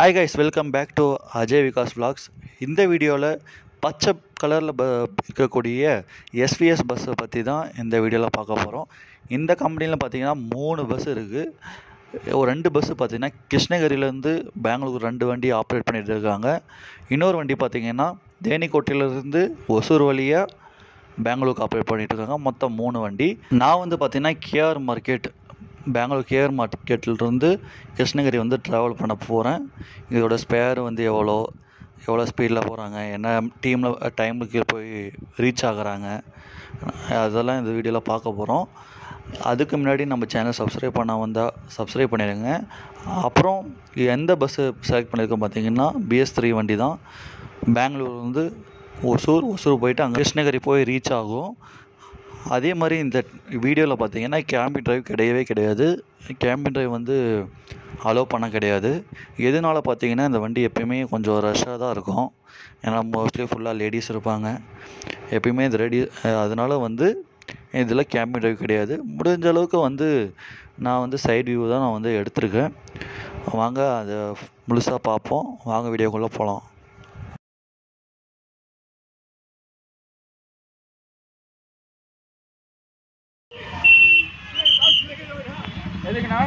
hi guys welcome back to Ajay Vikas vlogs இந்த வீடியோவில் பச்சை கலரில் ப இருக்கக்கூடிய எஸ்விஎஸ் பஸ்ஸை பற்றி தான் இந்த வீடியோவில் பார்க்க போகிறோம் இந்த கம்பெனியில் பார்த்தீங்கன்னா மூணு பஸ் இருக்குது ஒரு ரெண்டு பஸ்ஸு பார்த்தீங்கன்னா கிருஷ்ணகிரியிலேருந்து பெங்களூர் ரெண்டு வண்டி ஆப்ரேட் பண்ணிட்டு இருக்காங்க இன்னொரு வண்டி பார்த்தீங்கன்னா தேனிக்கோட்டையிலேருந்து ஒசூர் வழியாக பெங்களூருக்கு ஆப்ரேட் பண்ணிட்டு இருக்காங்க மொத்தம் மூணு வண்டி நான் வந்து பார்த்தீங்கன்னா கேஆர் மார்க்கெட் பெங்களூர் கேஆர் மார்க்கெட்லேருந்து கிருஷ்ணகிரி வந்து ட்ராவல் பண்ண போகிறேன் இதோட ஸ்பேர் வந்து எவ்வளோ எவ்வளோ ஸ்பீடில் போகிறாங்க என்ன டீமில் டைமுக்கு போய் ரீச் ஆகுறாங்க அதெல்லாம் இந்த வீடியோவில் பார்க்க போகிறோம் அதுக்கு முன்னாடி நம்ம சேனல் சப்ஸ்கிரைப் பண்ண வந்தால் சப்ஸ்கிரைப் பண்ணிடுங்க அப்புறம் எந்த பஸ்ஸு செலக்ட் பண்ணியிருக்கோம் பார்த்தீங்கன்னா பிஎஸ் த்ரீ வண்டி தான் பெங்களூர் வந்து ஒசூர் ஒசூர் போயிட்டு அங்கே கிருஷ்ணகிரி போய் ரீச் ஆகும் அதே மாதிரி இந்த வீடியோவில் பார்த்தீங்கன்னா கேம்பிங் டிரைவ் கிடையவே கிடையாது கேம்பிங் டிரைவ் வந்து அலோவ் பண்ண கிடையாது எதனால பார்த்தீங்கன்னா இந்த வண்டி எப்பயுமே கொஞ்சம் ரஷ்ஷாக தான் இருக்கும் ஏன்னா மோஸ்ட்லி ஃபுல்லாக லேடிஸ் இருப்பாங்க எப்பயுமே இந்த ரெடி அதனால் வந்து இதில் கேம்பிங் டிரைவ் கிடையாது முடிஞ்ச அளவுக்கு வந்து நான் வந்து சைடு வியூ தான் நான் வந்து எடுத்திருக்கேன் வாங்க அதை முழுசாக பார்ப்போம் வாங்க வீடியோக்குள்ளே போகலாம் எதுக்குண்ணா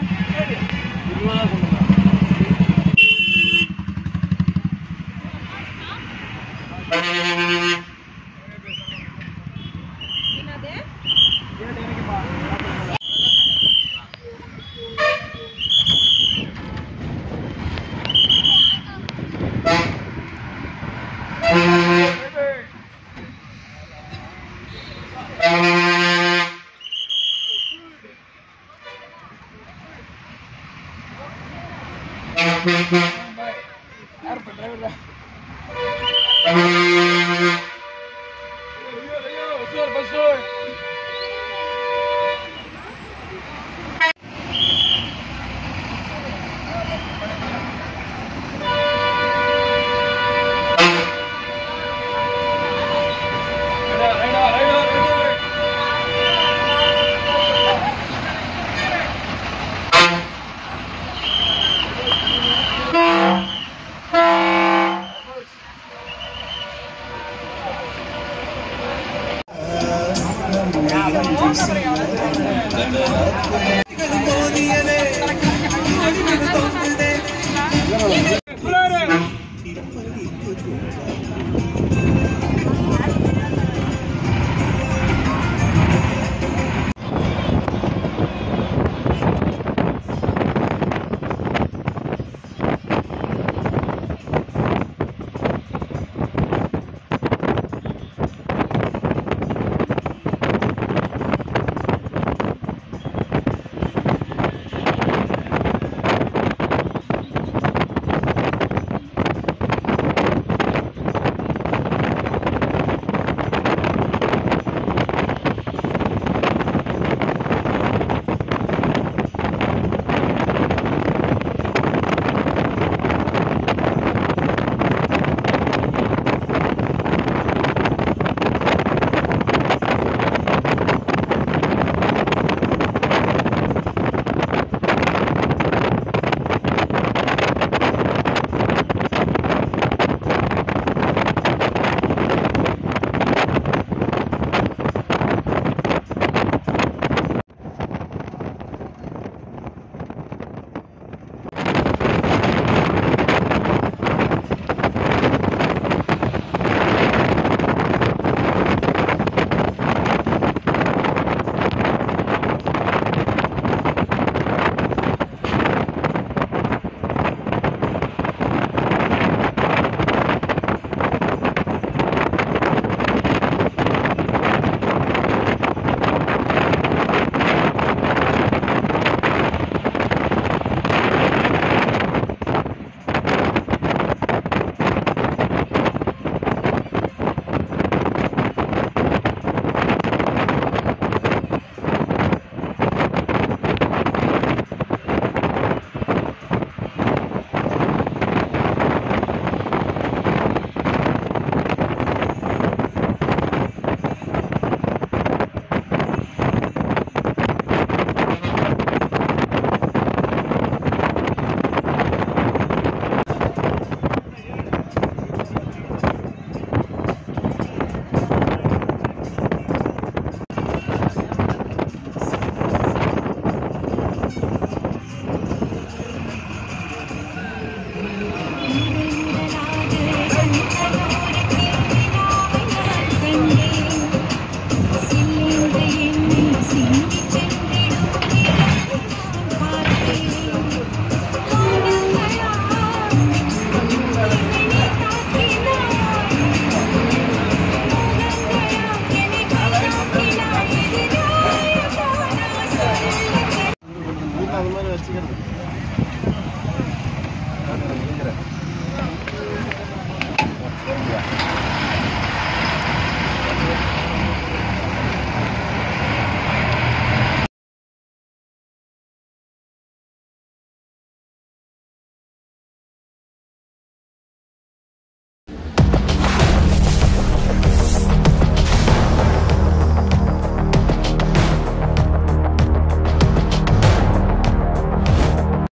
யார் டிரைவர் பஸ்